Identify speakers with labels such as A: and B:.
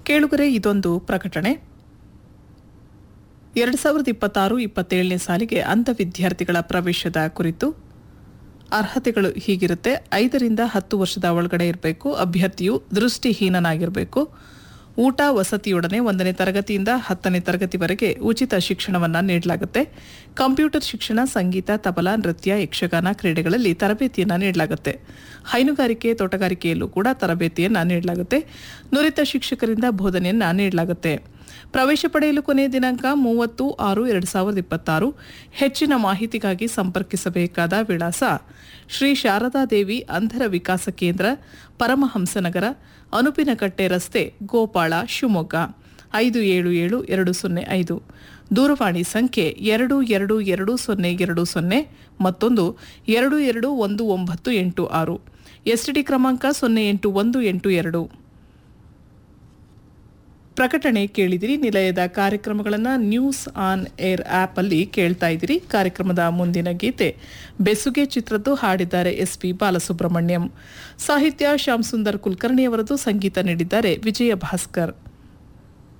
A: ಕೇಳುಗರೆ ಇದೊಂದು ಪ್ರಕಟಣೆ ಎರಡು ಸಾವಿರದ ಇಪ್ಪತ್ತಾರು ಇಪ್ಪತ್ತೇಳನೇ ಸಾಲಿಗೆ ಅಂಧ ವಿದ್ಯಾರ್ಥಿಗಳ ಪ್ರವೇಶದ ಕುರಿತು ಅರ್ಹತೆಗಳು ಹೀಗಿರುತ್ತೆ ಐದರಿಂದ ಹತ್ತು ವರ್ಷದ ಒಳಗಡೆ ಇರಬೇಕು ಅಭ್ಯರ್ಥಿಯು ದೃಷ್ಟಿಹೀನನಾಗಿರಬೇಕು ಊಟ ವಸತಿಯೊಡನೆ ಒಂದನೇ ತರಗತಿಯಿಂದ ಹತ್ತನೇ ತರಗತಿವರೆಗೆ ಉಚಿತ ನೀಡಲಾಗುತ್ತೆ ನೀಡಲಾಗುತ್ತೆ ಕಂಪ್ಯೂಟರ್ ಶಿಕ್ಷಣ ಸಂಗೀತ ತಬಲಾ ನೃತ್ಯ ಯಕ್ಷಗಾನ ಕ್ರೀಡೆಗಳಲ್ಲಿ ತರಬೇತಿಯನ್ನು ನೀಡಲಾಗುತ್ತೆ ಹೈನುಗಾರಿಕೆ ತೋಟಗಾರಿಕೆಯಲ್ಲೂ ಕೂಡ ತರಬೇತಿಯನ್ನು ನೀಡಲಾಗುತ್ತೆ ನುರಿತ ಶಿಕ್ಷಕರಿಂದ ಬೋಧನೆಯನ್ನ ನೀಡಲಾಗುತ್ತೆ ಪ್ರವೇಶ ಪಡೆಯಲು ಕೊನೆಯ ದಿನಾಂಕ ಮೂವತ್ತು ಆರು ಎರಡು ಸಾವಿರದ ಇಪ್ಪತ್ತಾರು ಹೆಚ್ಚಿನ ಮಾಹಿತಿಗಾಗಿ ಸಂಪರ್ಕಿಸಬೇಕಾದ ವಿಳಾಸ ಶ್ರೀ ಶಾರದಾದೇವಿ ಅಂಧರ ವಿಕಾಸ ಕೇಂದ್ರ ಪರಮಹಂಸನಗರ ಅನುಪಿನಕಟ್ಟೆ ರಸ್ತೆ ಗೋಪಾಳ ಶಿವಮೊಗ್ಗ ಐದು ಏಳು ಏಳು ಎರಡು ಸೊನ್ನೆ ಐದು ದೂರವಾಣಿ ಸಂಖ್ಯೆ ಎರಡು ಎರಡು ಎರಡು ಸೊನ್ನೆ ಎರಡು ಸೊನ್ನೆ ಮತ್ತೊಂದು ಎರಡು ಎರಡು ಒಂದು ಒಂಬತ್ತು ಎಂಟು ಆರು ಎಸ್ಟಿಡಿ ಕ್ರಮಾಂಕ ಸೊನ್ನೆ ಎಂಟು ಒಂದು ಎಂಟು ಎರಡು ಪ್ರಕಟಣೆ ಕೇಳಿದಿರಿ ನಿಲಯದ ಕಾರ್ಯಕ್ರಮಗಳನ್ನು ನ್ಯೂಸ್ ಆನ್ ಏರ್ ಆಪ್ ಅಲ್ಲಿ ಕೇಳ್ತಾ ಇದ್ದೀರಿ ಕಾರ್ಯಕ್ರಮದ ಮುಂದಿನ ಗೀತೆ ಬೆಸುಗೆ ಚಿತ್ರದ್ದು ಹಾಡಿದ್ದಾರೆ ಎಸ್ ಪಿ ಬಾಲಸುಬ್ರಹ್ಮಣ್ಯಂ ಸಾಹಿತ್ಯ ಶ್ಯಾಮ್ ಸುಂದರ್ ಕುಲಕರ್ಣಿ ಅವರದು ಸಂಗೀತ ನೀಡಿದ್ದಾರೆ ವಿಜಯ ಭಾಸ್ಕರ್